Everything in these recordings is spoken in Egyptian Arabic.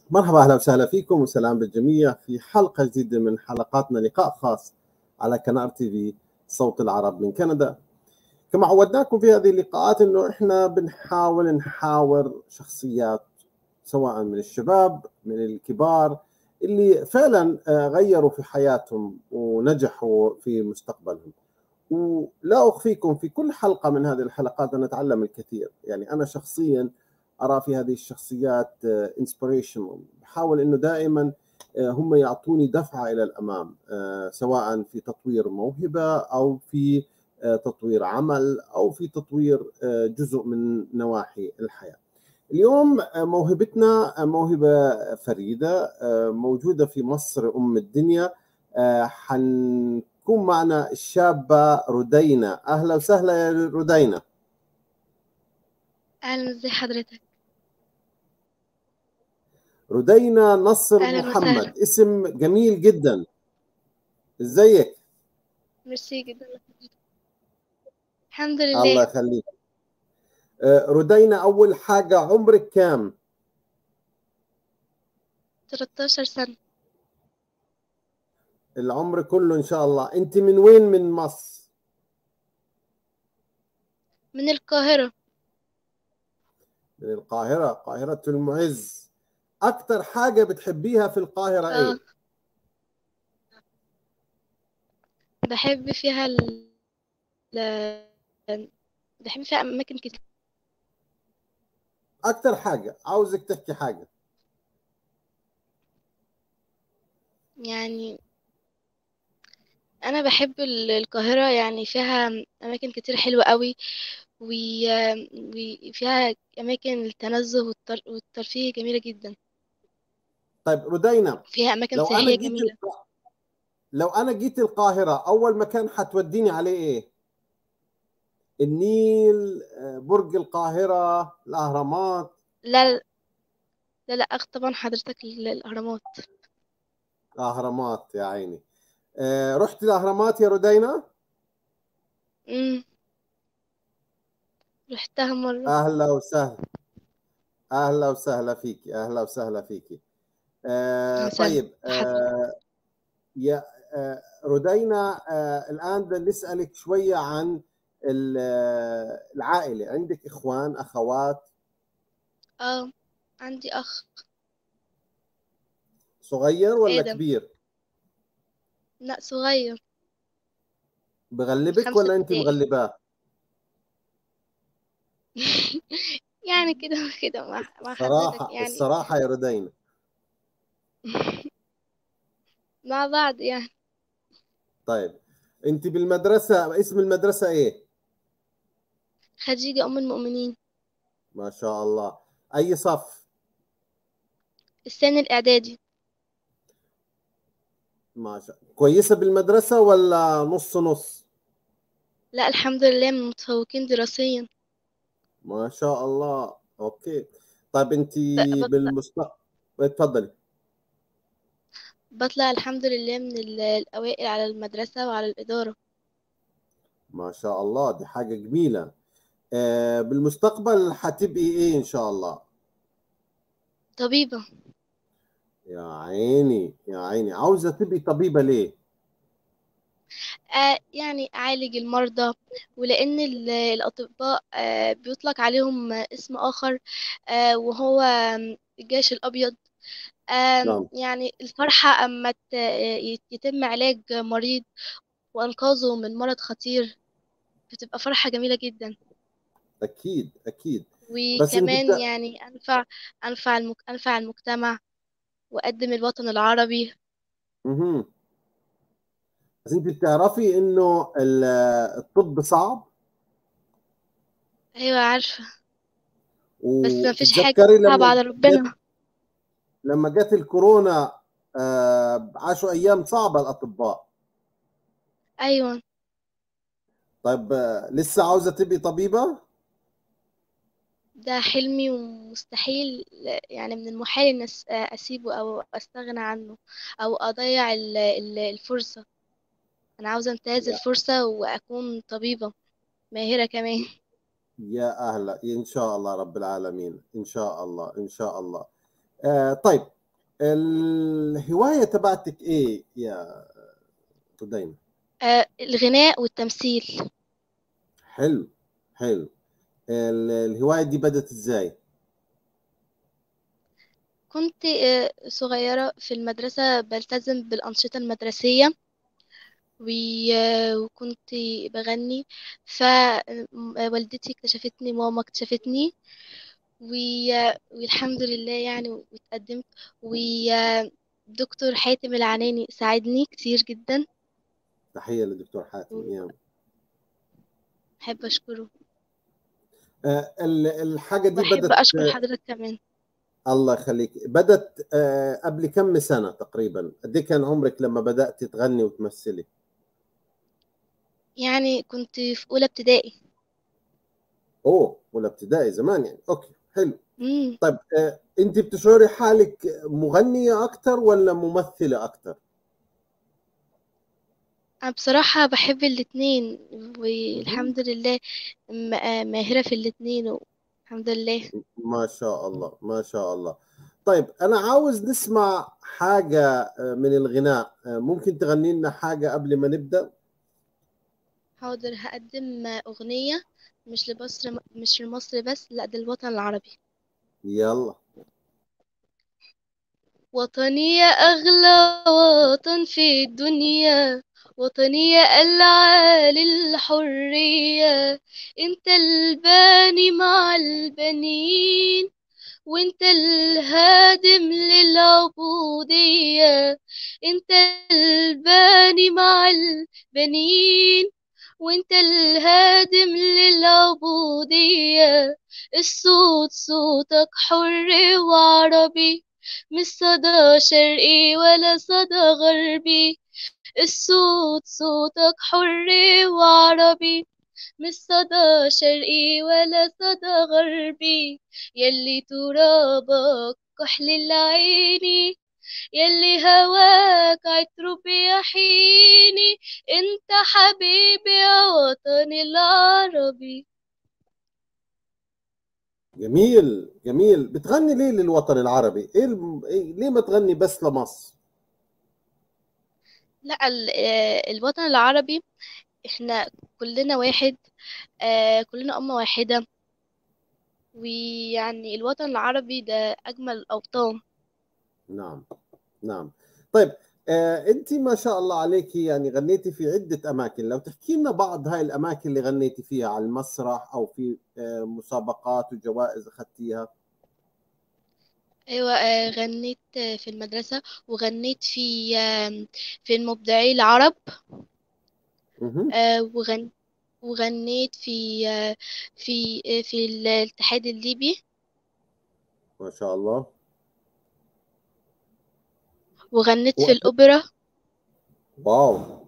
مرحبا اهلا وسهلا فيكم وسلام بالجميع في حلقه جديده من حلقاتنا لقاء خاص على كنار تي في صوت العرب من كندا. كما عودناكم في هذه اللقاءات انه احنا بنحاول نحاور شخصيات سواء من الشباب من الكبار اللي فعلا غيروا في حياتهم ونجحوا في مستقبلهم. ولا اخفيكم في كل حلقه من هذه الحلقات انا اتعلم الكثير، يعني انا شخصيا ارى في هذه الشخصيات انسبريشنال بحاول انه دائما هم يعطوني دفعه الى الامام سواء في تطوير موهبه او في تطوير عمل او في تطوير جزء من نواحي الحياه. اليوم موهبتنا موهبه فريده موجوده في مصر ام الدنيا حنكون معنا الشابه ردينا اهلا وسهلا يا ردينا اهلا ازي حضرتك ردينا نصر أهلاً محمد وسهلاً. اسم جميل جدا ازيك ميرسي جدا الحمد الله لله يخليك آه، ردينا اول حاجه عمرك كام 13 سنة العمر كله ان شاء الله انت من وين من مصر من القاهرة من القاهره قاهره المعز اكتر حاجه بتحبيها في القاهره اه ايه بحب فيها ال... ال- بحب فيها أماكن كتير اكتر حاجه عاوزك تحكي حاجه يعني أنا بحب ال- القاهرة يعني فيها أماكن كتير حلوة قوي و- وفيها أماكن التنزه والتر... والترفيه جميلة جدا طيب ردينا فيها أماكن لو انا سياحية جيت جميلة الق... لو انا جيت القاهره اول مكان حتوديني عليه ايه النيل آه، برج القاهره الاهرامات لا لا لا أخ طبعا حضرتك ال- الأهرامات اهرامات يا عيني آه، رحت الاهرامات يا ردينا امم رحتها مرة اهلا وسهلا اهلا وسهلا فيكي اهلا وسهلا فيكي آه وسهلا طيب بحضرتك آه يا آه ردينا آه الان بدنا نسالك شويه عن ال- آه، العائله عندك اخوان اخوات اه عندي أخ صغير ولا آدم كبير لا صغير بغلبك خمسة ولا انت ابتدائي مغلباه يعني كده وكده مع مع حضرتك الصراحه يعني الصراحه يا ردينا مع بعض يعني طيب انت بالمدرسه اسم المدرسه ايه خديجة أم المؤمنين ما شاء الله اي صف السن الإعدادي ما شاء كويسه بالمدرسه ولا نص نص لا الحمد لله من متفوقين دراسيا ما شاء الله اوكي طيب انت ب- بطلع, بالمستقبل اتفضلي بطلع الحمد لله من ال- الأوائل على المدرسة وعلى الإدارة ما شاء الله دي حاجه جميله آه بالمستقبل حتبقي ايه ان شاء الله طبيبة يا عيني يا عيني عاوزه تبقي طبيبه ليه آه يعني أعالج المرضى ولأن ال- الأطباء آه بيطلق عليهم اسم آخر آه وهو الجيش الأبيض آم، نعم يعني الفرحة أما ت- يت- يتم علاج مريض وإنقاذه من مرض خطير بتبقى فرحة جميلة جدا اكيد اكيد بس انت وكمان بت... يعني أنفع أنفع المك... أنفع المجتمع وأقدم الوطن العربي مهم. بس انت بتعرفي انه ال- الطب صعب أيوة عارفة بس مفيش حاجة وتتذكري صعبة لما على جت ربنا لما جت الكورونا آه، عاشوا ايام صعبه الاطباء أيوة طيب آه، لسه عاوزه تبقي طبيبه ده حلمي ومستحيل يعني من المحال إن أس- أسيبه أو أستغنى عنه أو أضيع ال- ال- الفرصة أنا عاوزة أنتهز يا الفرصة وأكون طبيبة ماهرة كمان يا اهلا ان شاء الله رب العالمين ان شاء الله ان شاء الله آه طيب الهوايه تبعتك ايه يا دايما آه الغناء والتمثيل حلو حلو ال- الهوايه دي بدت ازاي كنت آه صغيرة في المدرسة بلتزم بالأنشطة المدرسية و- آه، وكنت بغني فوالدتي اكتشفتني ماما اكتشفتني و- والحمد لله يعني واتقدمت ودكتور حاتم العناني ساعدني كتير جدا تحيه للدكتور حاتم يا بحب أشكره آه، ال- الحاجه دي بحب بدت أشكر حضرتك كمان الله يخليك بدت آه، قبل كم سنه تقريبا قد إيه كان عمرك لما بدات تغني وتمثلي يعني كنت في أولى ابتدائي اوه ولا ابتدائي زمان يعني اوكي حلو مم. طيب آه، انت بتشعري حالك مغنيه اكثر ولا ممثله اكثر أنا بصراحة بحب الاتنين والحمد لله م- آه، ماهرة في الاتنين والحمد لله ما شاء الله ما شاء الله طيب انا عاوز نسمع حاجه آه، من الغناء آه، ممكن تغني لنا حاجه قبل ما نبدا حاضر هقدم أغنية مش لمصر مش لمصر بس لا ده الوطن العربي يلا وطني يا أغلى وطن في الدنيا وطني يا العالي الحرية انت الباني مع البنين وانت الهادم للعبودية انت الباني مع البنين وانت الهادم للعبودية الصوت صوتك حر وعربي مش صدى شرقي ولا صدى غربي الصوت صوتك حر وعربي مش صدى شرقي ولا صدى غربي يلي ترابك كحل العيني يلي هواك عطر بيحيني انت حبيبي يا وطني العربي جميل جميل بتغني ليه للوطن العربي ايه, الم... إيه ليه ما تغني بس لمصر لا ال- آه، الوطن العربي احنا كلنا واحد آه، كلنا أمة واحدة ويعني الوطن العربي ده أجمل الأوطان نعم نعم طيب آه انت ما شاء الله عليك يعني غنيتي في عده اماكن لو تحكي لنا بعض هاي الاماكن اللي غنيتي فيها على المسرح او في آه مسابقات وجوائز اخذتيها أيوة آه، غنيت آه، في المدرسة وغنيت في آم، في المبدعي العرب مهم. آه، وغن وغنيت في آه، في آه، في الاتحاد الليبي ما شاء الله وغنيت في و- الأوبرا واو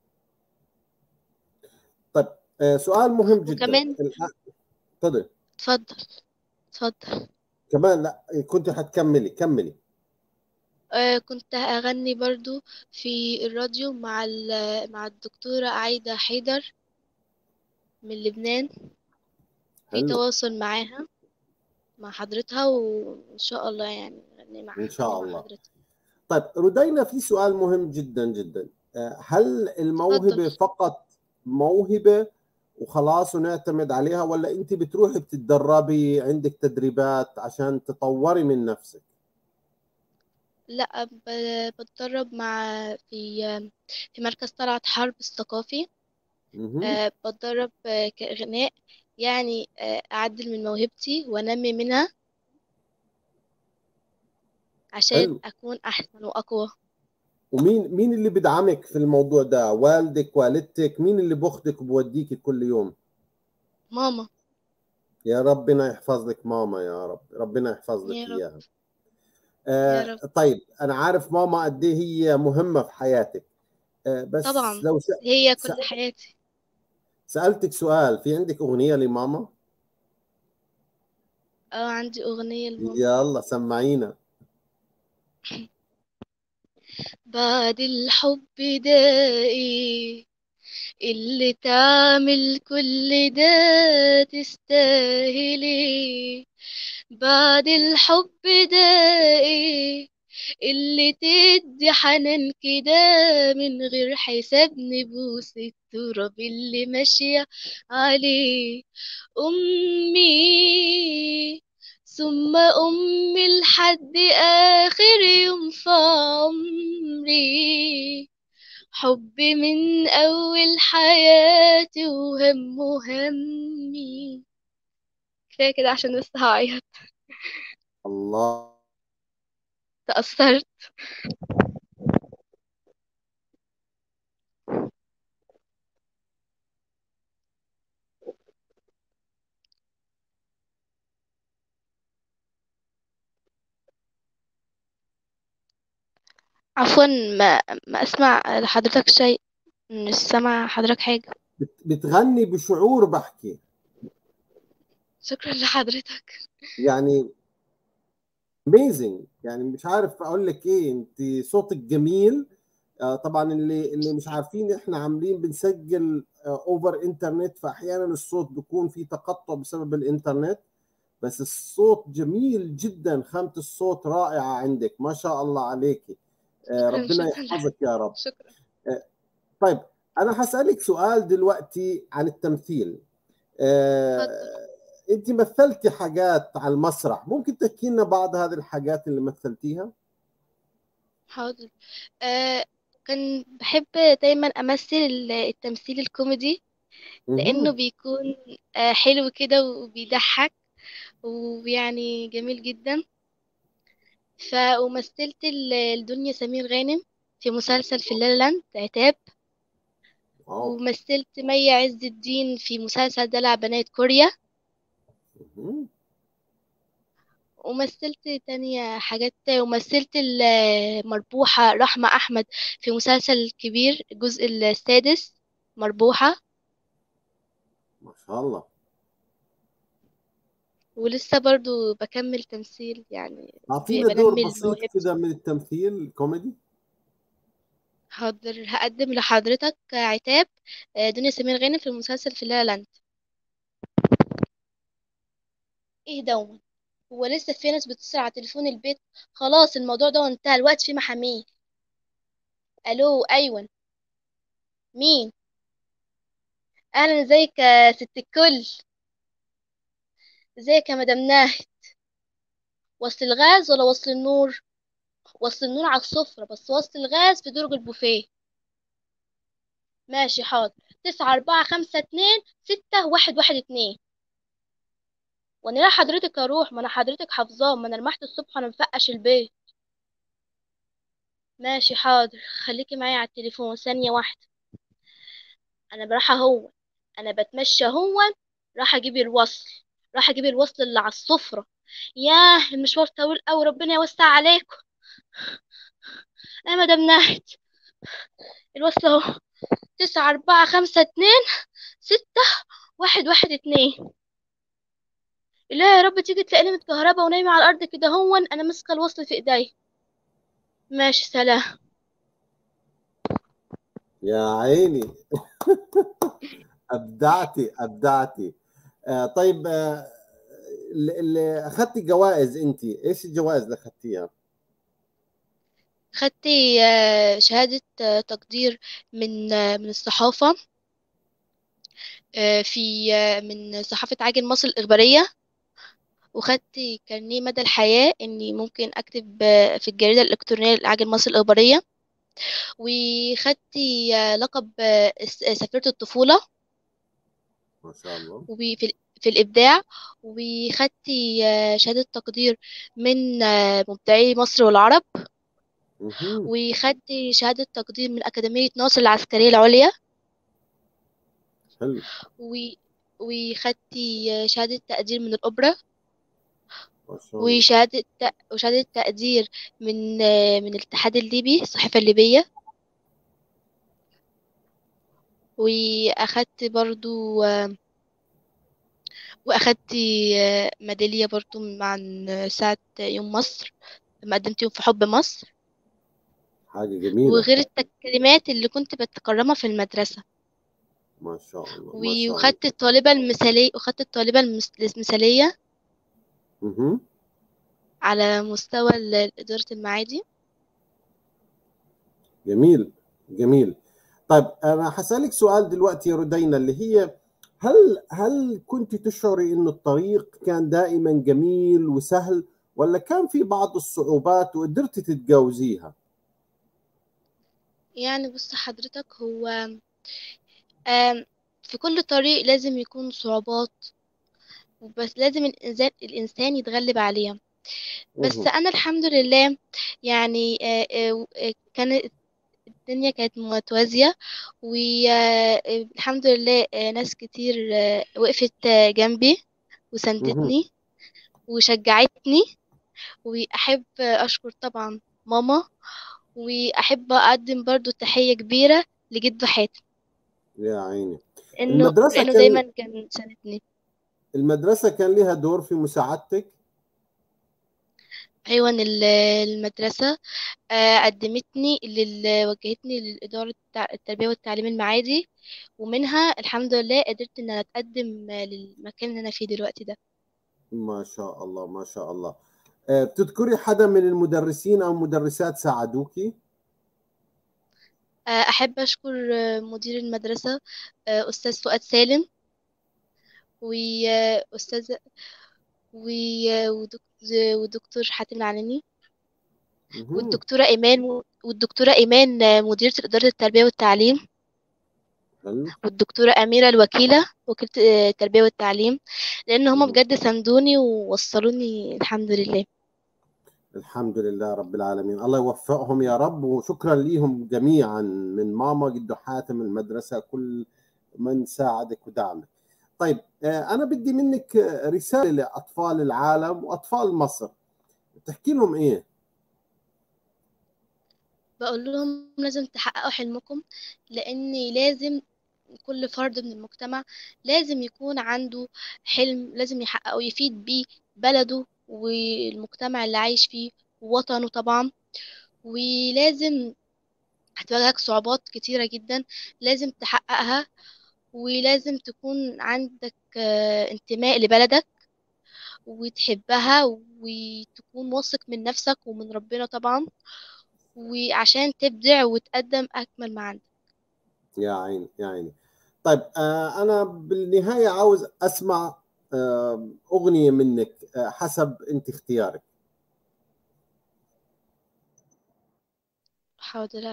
طيب آه سؤال مهم جدا وكمان الآن تفضل اتفضل اتفضل كمان لا كنت حتكملي كملي آه، كنت أغني برضو في الراديو مع ال- مع الدكتورة عايدة حيدر من لبنان في حلو تواصل معاها مع حضرتها وإن شاء الله يعني أغني مع ان شاء مع الله حضرتها طيب ردينا في سؤال مهم جدا جدا آه، هل الموهبة اتفضل فقط موهبة وخلاص ونعتمد عليها ولا انت بتروحي بتتدربي عندك تدريبات عشان تطوري من نفسك لا ب- بتدرب مع في في مركز طلعت حرب الثقافي مهم. آه، بتدرب آه، كغناء يعني آه، أعدل من موهبتي وأنمي منها عشان حلو أكون أحسن وأقوى ومين مين اللي بيدعمك في الموضوع ده والدك والدتك مين اللي بياخدك وبوديك كل يوم ماما يا ربنا يحفظ لك ماما يا رب ربنا يحفظ لك يا رب اياها يا رب آه طيب انا عارف ماما قد ايه هي مهمة في حياتك آه بس طبعا لو س... هي س... كل حياتي سألتك سؤال في عندك أغنية لماما اه عندي أغنية لماما يلا سمعينا بعد الحب ده ايه اللي تعمل كل ده تستاهل ايه بعد الحب ده ايه اللي تدي حنان كده من غير حساب نبوس التراب اللي ماشية عليه أمي ثم أمي لحد آخر يوم في عمري حب من أول حياتي وهم همي كفاية كده عشان بس هعيط الله تأثرت عفوا ما ما أسمع لحضرتك شيء مش سامع حضرتك حاجة بت- بتغني بشعور بحكي شكرا لحضرتك يعني اميزنج يعني مش عارف اقول لك ايه انت صوتك جميل آه، طبعا اللي اللي مش عارفين احنا عاملين بنسجل اوفر انترنت فاحيانا الصوت بيكون في تقطع بسبب الانترنت بس الصوت جميل جدا خامة الصوت رائعة عندك ما شاء الله عليكي آه، شكرا ربنا شكرا يحفظك يا رب شكرا طيب انا هسألك سؤال دلوقتي عن التمثيل آه، اتفضل انت مثلتي حاجات على المسرح ممكن تحكي لنا بعض هذه الحاجات اللي مثلتيها حاضر آه كان بحب دايما أمثل ال- التمثيل الكوميدي لأنه مهم. بيكون آه حلو كده وبيضحك ويعني جميل جدا ف ومثلت ال- الدنيا سمير غانم في مسلسل في لا لا لاند عتاب واو ومثلت مي عز الدين في مسلسل دلع بنات كوريا مهم. ومثلت تانية حاجات ومثلت المربوحة رحمة أحمد في مسلسل كبير الجزء السادس مربوحة ما شاء الله ولسه برضو بكمل تمثيل يعني اعطينا دور بنمي بسيط الموهبة كده من التمثيل الكوميدي حاضر هقدم لحضرتك عتاب آه، دنيا سمير غانم في المسلسل في لا لا لاند ايه دوما هو لسه في ناس بتتصل على تليفون البيت خلاص الموضوع ده انتهى الوقت فيه محاميه الو ايوه مين اهلا ازيك يا ست الكل ازيك يا مدام ناهد وصل الغاز ولا وصل النور وصل النور على السفرة بس وصل الغاز في درج البوفيه ماشي حاضر تسعة أربعة خمسة اتنين ستة واحد واحد اتنين وانا لا حضرتك اروح ما انا حضرتك حافظاه ما انا لمحت الصبح وانا مفقش البيت ماشي حاضر خليكي معايا على التليفون ثانية واحدة انا براح اهو انا بتمشى هو راح اجيب الوصل راح اجيب الوصل اللي على السفرة ياه المشوار طويل اوي ربنا يوسع عليكم يا مدام ناهد الوصل اهو تسعة أربعة خمسة اتنين ستة واحد واحد اتنين لا يا رب تيجي تلاقيني متكهربة ونايمة على الأرض كده هون أنا ماسكة الوصل في إيدي ماشي سلام يا عيني ابدعتي ابدعتي آه طيب آه اللي اللي اخذتي جوائز انت ايش الجوائز اللي اخذتيها؟ خدت آه، شهادة آه، تقدير من آه، من الصحافة آه، في آه، من صحافة عاجل مصر الإخبارية وخدت كارنيه مدى الحياة إني ممكن أكتب آه، في الجريدة الإلكترونية لعاجل مصر الإخبارية وخدت آه، لقب آه، س- سفيرة الطفولة ما شاء الله وفي ال- في الإبداع وخدت آه، شهادة تقدير من آه، مبدعي مصر والعرب مهم. وخدت شهادة تقدير من أكاديمية ناصر العسكرية العليا حلو و... وخدت شهادة تقدير من الأوبرا ما شاء الله وشهادة ت- وشهادة تقدير من من الاتحاد الليبي الصحيفة الليبية وأخدت برضو وأخدت ميدالية برضو مع ساعة يوم مصر لما قدمت يوم في حب مصر حاجه جميله وغير التكريمات اللي كنت بتكرمها في المدرسة ما شاء الله ما و- شاء الله وخدت الطالبة المثالية وخدت الطالبة المس- المثالية مهم. على مستوى ال- إدارة المعادي جميل جميل طيب انا حسألك سؤال دلوقتي يا ردينا اللي هي هل هل كنت تشعري انه الطريق كان دائما جميل وسهل ولا كان في بعض الصعوبات وقدرتي تتجاوزيها؟ يعني بص حضرتك هو آم، في كل طريق لازم يكون صعوبات وبس لازم الإنسان الإنسان يتغلب عليها بس مهم. أنا الحمد لله يعني آه، آه، آه، كانت الدنيا كانت متوازية والحمد لله آه، ناس كتير آه، وقفت آه، جنبي مهم. وسندتني وشجعتني وأحب أشكر طبعا ماما وأحب أقدم برضو تحية كبيرة لجد حاتم يا عيني إنه المدرسة لأنه كان دايما كان ساندني المدرسة كان لها دور في مساعدتك؟ أيوة ال- المدرسة آه، قدمتني لل... وجهتني للإدارة التع- التربية والتعليم المعادي ومنها الحمد لله قدرت إن أنا أتقدم آه، للمكان اللي أنا فيه دلوقتي ده ما شاء الله ما شاء الله آه، بتذكري حدا من المدرسين او مدرسات ساعدوكي؟ آه، أحب أشكر آه، مدير المدرسة آه، أستاذ فؤاد سالم وأستاذ و- ودك- والدكتور حاتم العناني مهم. والدكتورة إيمان والدكتورة إيمان آه، مديرة إدارة التربية والتعليم حلو والدكتورة أميرة الوكيلة وكيلة آه، التربية والتعليم لأن هما مهم. بجد ساندوني ووصلوني الحمد لله الحمد لله رب العالمين الله يوفقهم يا رب وشكرا ليهم جميعا من ماما جدو حاتم المدرسة كل من ساعدك ودعمك طيب آه، أنا بدي منك آه، رسالة لأطفال العالم وأطفال مصر تحكي لهم إيه؟ بقول لهم لازم تحققوا حلمكم لأن لازم كل فرد من المجتمع لازم يكون عنده حلم لازم يحققه يفيد بيه بلده والمجتمع اللي عايش فيه ووطنه طبعا ولازم هتواجهك صعوبات كتيرة جدا لازم تحققها ولازم تكون عندك آه، انتماء لبلدك وتحبها وتكون واثق من نفسك ومن ربنا طبعا وعشان تبدع وتقدم أكمل ما عندك يا عيني يا عيني طيب آه، أنا بالنهاية عاوز أسمع آه، أغنية منك آه، حسب أنت اختيارك حاضر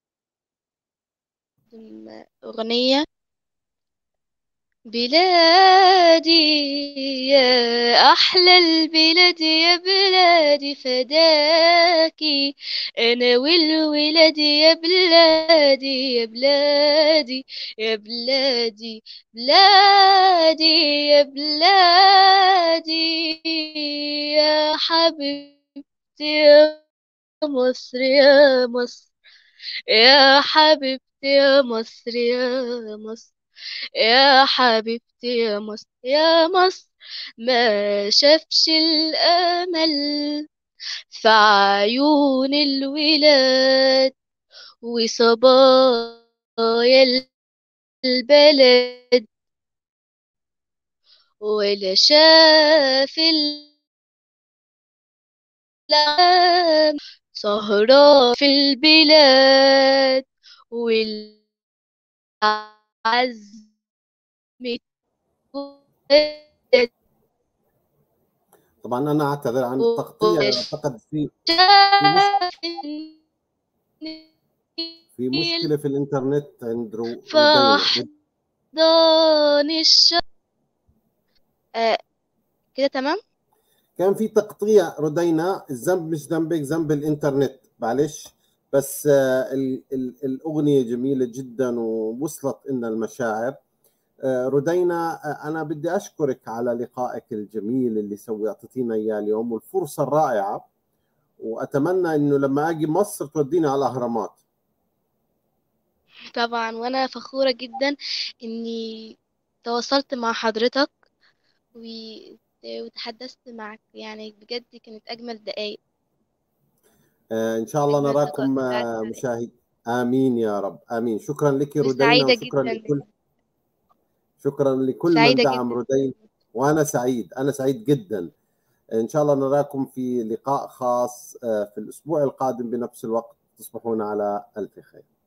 أقدم أغنية بلادي يا أحلى البلاد يا بلادي فداكي أنا والولاد يا بلادي يا بلادي يا بلادي بلادي يا بلادي يا حبيبتي يا مصر يا مصر يا حبيبتي يا مصر يا مصر يا حبيبتي يا مصر يا مصر ما شافش الأمل في عيون الولاد وصبايا البلد ولا شاف العام سهرة في البلاد والعز متولد طبعا أنا أعتذر عن التقطيع أعتقد في في مش شاف في مشكلة في الإنترنت عند رو- ردينا فأحضان الشر آه كده تمام كان في تقطيع ردينا الذنب مش ذنبك ذنب الإنترنت معلش بس آه، ال- ال- الأغنية جميلة جدا ووصلت إلنا المشاعر آه، ردينا آه، أنا بدي أشكرك على لقائك الجميل اللي سوي أعطيتينا إياه اليوم والفرصة الرائعة وأتمنى إنه لما أجي مصر توديني على الأهرامات طبعا وأنا فخورة جدا إني تواصلت مع حضرتك و- وتحدثت معك يعني بجد كانت أجمل دقايق آه، إن شاء الله أجمل نراكم دقائق آه، سعدت عليك مشاهد آمين يا رب آمين شكرا لك ردينا وسعيدة وشكرا جدا لكل شكرا لكل من سعيدة دعم جدا ردين وانا سعيد انا سعيد جدا ان شاء الله نراكم في لقاء خاص آه، في الاسبوع القادم بنفس الوقت تصبحون على ألف خير